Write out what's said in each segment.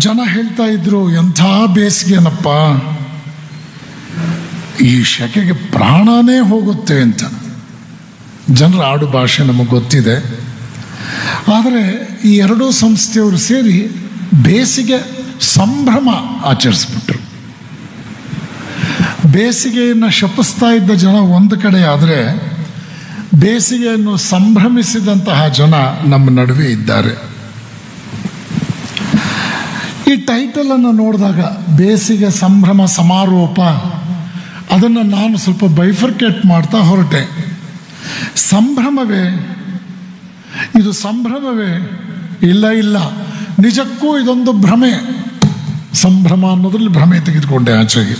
ಜನ ಹೇಳ್ತಾ ಇದ್ರು ಎಂಥ ಬೇಸಿಗೆನಪ್ಪ ಈ ಶೆಕೆಗೆ ಪ್ರಾಣನೇ ಹೋಗುತ್ತೆ ಅಂತ ಜನರ ಆಡು ಭಾಷೆ ನಮಗೆ ಗೊತ್ತಿದೆ ಆದರೆ ಈ ಎರಡೂ ಸಂಸ್ಥೆಯವರು ಸೇರಿ ಬೇಸಿಗೆ ಸಂಭ್ರಮ ಆಚರಿಸ್ಬಿಟ್ರು ಬೇಸಿಗೆಯನ್ನು ಶಪಿಸ್ತಾ ಇದ್ದ ಜನ ಒಂದು ಕಡೆ ಆದರೆ ಬೇಸಿಗೆಯನ್ನು ಸಂಭ್ರಮಿಸಿದಂತಹ ಜನ ನಮ್ಮ ನಡುವೆ ಇದ್ದಾರೆ ಈ ಟೈಟಲ್ ಅನ್ನು ನೋಡಿದಾಗ ಬೇಸಿಗೆ ಸಂಭ್ರಮ ಸಮಾರೋಪ ಅದನ್ನು ನಾನು ಸ್ವಲ್ಪ ಬೈಫರ್ಕೇಟ್ ಮಾಡ್ತಾ ಹೊರಟೆ ಸಂಭ್ರಮವೇ ಇದು ಸಂಭ್ರಮವೇ ಇಲ್ಲ ಇಲ್ಲ ನಿಜಕ್ಕೂ ಇದೊಂದು ಭ್ರಮೆ ಸಂಭ್ರಮ ಅನ್ನೋದ್ರಲ್ಲಿ ಭ್ರಮೆ ತೆಗೆದುಕೊಂಡೆ ಆಚೆಗೆ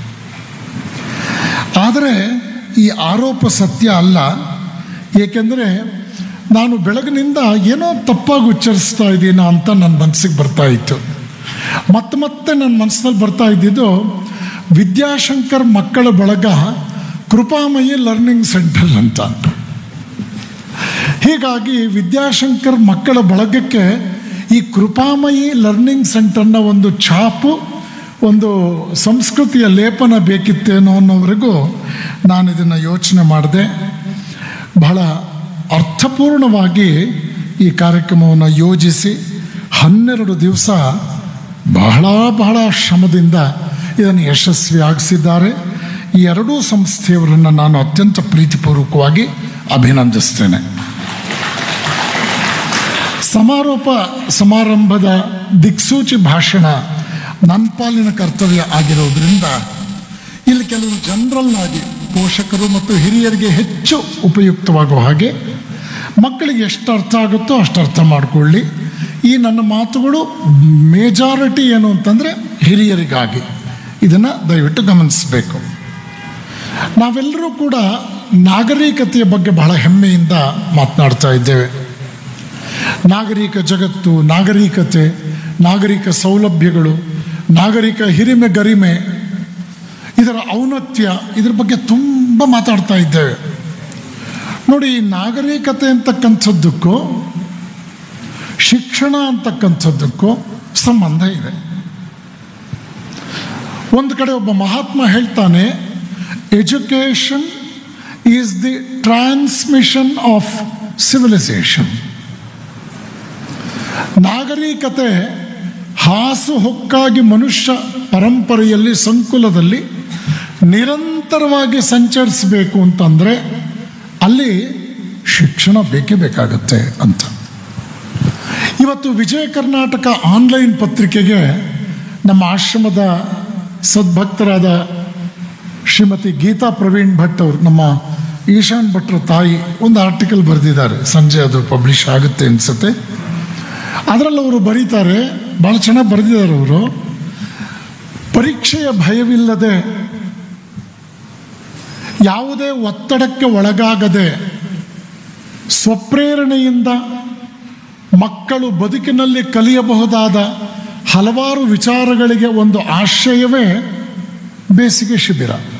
ಆದರೆ ಈ ಆರೋಪ ಸತ್ಯ ಅಲ್ಲ ಏಕೆಂದರೆ ನಾನು ಬೆಳಗಿನಿಂದ ಏನೋ ತಪ್ಪಾಗಿ ಉಚ್ಚರಿಸ್ತಾ ಇದ್ದೀನ ಅಂತ ನನ್ನ ಮನಸ್ಸಿಗೆ ಬರ್ತಾ ಇತ್ತು ಮತ್ತೆ ಮತ್ತೆ ನನ್ನ ಮನಸ್ಸಿನಲ್ಲಿ ಬರ್ತಾ ಇದ್ದಿದ್ದು ವಿದ್ಯಾಶಂಕರ್ ಮಕ್ಕಳ ಬಳಗ ಕೃಪಾಮಯಿ ಲರ್ನಿಂಗ್ ಸೆಂಟರ್ ಅಂತ ಹೀಗಾಗಿ ವಿದ್ಯಾಶಂಕರ್ ಮಕ್ಕಳ ಬಳಗಕ್ಕೆ ಈ ಕೃಪಾಮಯಿ ಲರ್ನಿಂಗ್ ಸೆಂಟರ್ನ ಒಂದು ಛಾಪು ಒಂದು ಸಂಸ್ಕೃತಿಯ ಲೇಪನ ಬೇಕಿತ್ತೇನೋ ಅನ್ನೋವರೆಗೂ ನಾನು ಇದನ್ನು ಯೋಚನೆ ಮಾಡಿದೆ ಬಹಳ ಅರ್ಥಪೂರ್ಣವಾಗಿ ಈ ಕಾರ್ಯಕ್ರಮವನ್ನು ಯೋಜಿಸಿ ಹನ್ನೆರಡು ದಿವಸ ಬಹಳ ಬಹಳ ಶ್ರಮದಿಂದ ಇದನ್ನು ಯಶಸ್ವಿಯಾಗಿಸಿದ್ದಾರೆ ಈ ಎರಡೂ ಸಂಸ್ಥೆಯವರನ್ನು ನಾನು ಅತ್ಯಂತ ಪ್ರೀತಿಪೂರ್ವಕವಾಗಿ ಅಭಿನಂದಿಸ್ತೇನೆ ಸಮಾರೋಪ ಸಮಾರಂಭದ ದಿಕ್ಸೂಚಿ ಭಾಷಣ ನನ್ನ ಪಾಲಿನ ಕರ್ತವ್ಯ ಆಗಿರೋದ್ರಿಂದ ಇಲ್ಲಿ ಕೆಲವು ಜನರಲ್ ಆಗಿ ಪೋಷಕರು ಮತ್ತು ಹಿರಿಯರಿಗೆ ಹೆಚ್ಚು ಉಪಯುಕ್ತವಾಗುವ ಹಾಗೆ ಮಕ್ಕಳಿಗೆ ಎಷ್ಟು ಅರ್ಥ ಆಗುತ್ತೋ ಅಷ್ಟು ಅರ್ಥ ಮಾಡಿಕೊಳ್ಳಿ ಈ ನನ್ನ ಮಾತುಗಳು ಮೇಜಾರಿಟಿ ಏನು ಅಂತಂದರೆ ಹಿರಿಯರಿಗಾಗಿ ಇದನ್ನು ದಯವಿಟ್ಟು ಗಮನಿಸಬೇಕು ನಾವೆಲ್ಲರೂ ಕೂಡ ನಾಗರಿಕತೆಯ ಬಗ್ಗೆ ಬಹಳ ಹೆಮ್ಮೆಯಿಂದ ಮಾತನಾಡ್ತಾ ಇದ್ದೇವೆ ನಾಗರಿಕ ಜಗತ್ತು ನಾಗರಿಕತೆ ನಾಗರಿಕ ಸೌಲಭ್ಯಗಳು ನಾಗರಿಕ ಹಿರಿಮೆ ಗರಿಮೆ ಇದರ ಔನ್ನತ್ಯ ಇದ್ರ ಬಗ್ಗೆ ತುಂಬ ಮಾತಾಡ್ತಾ ಇದ್ದೇವೆ ನೋಡಿ ಈ ನಾಗರಿಕತೆ ಅಂತಕ್ಕಂಥದ್ದಕ್ಕೂ ಶಿಕ್ಷಣ ಅಂತಕ್ಕಂಥದ್ದಕ್ಕೂ ಸಂಬಂಧ ಇದೆ ಒಂದು ಕಡೆ ಒಬ್ಬ ಮಹಾತ್ಮ ಹೇಳ್ತಾನೆ education is the transmission of civilization ನಾಗರಿಕತೆ ಹಾಸು ಹೊಕ್ಕಾಗಿ ಮನುಷ್ಯ ಪರಂಪರೆಯಲ್ಲಿ ಸಂಕುಲದಲ್ಲಿ ನಿರಂತರವಾಗಿ ಸಂಚರಿಸಬೇಕು ಅಂತಂದರೆ ಅಲ್ಲಿ ಶಿಕ್ಷಣ ಬೇಕೇ ಬೇಕಾಗತ್ತೆ ಅಂತ ಇವತ್ತು ವಿಜಯ ಕರ್ನಾಟಕ ಆನ್ಲೈನ್ ಪತ್ರಿಕೆಗೆ ನಮ್ಮ ಆಶ್ರಮದ ಸದ್ಭಕ್ತರಾದ ಶ್ರೀಮತಿ ಗೀತಾ ಪ್ರವೀಣ್ ಭಟ್ ಅವರು ನಮ್ಮ ಈಶಾನ್ ಭಟ್ರ ತಾಯಿ ಒಂದು ಆರ್ಟಿಕಲ್ ಬರೆದಿದ್ದಾರೆ ಸಂಜೆ ಅದು ಪಬ್ಲಿಷ್ ಆಗುತ್ತೆ ಅನಿಸುತ್ತೆ ಅದರಲ್ಲಿ ಅವರು ಬರೀತಾರೆ ಭಾಳ ಚೆನ್ನಾಗಿ ಬರೆದಿದ್ದಾರೆ ಅವರು ಪರೀಕ್ಷೆಯ ಭಯವಿಲ್ಲದೆ ಯಾವುದೇ ಒತ್ತಡಕ್ಕೆ ಒಳಗಾಗದೆ ಸ್ವಪ್ರೇರಣೆಯಿಂದ ಮಕ್ಕಳು ಬದುಕಿನಲ್ಲಿ ಕಲಿಯಬಹುದಾದ ಹಲವಾರು ವಿಚಾರಗಳಿಗೆ ಒಂದು ಆಶ್ರಯವೇ ಬೇಸಿಗೆ ಶಿಬಿರ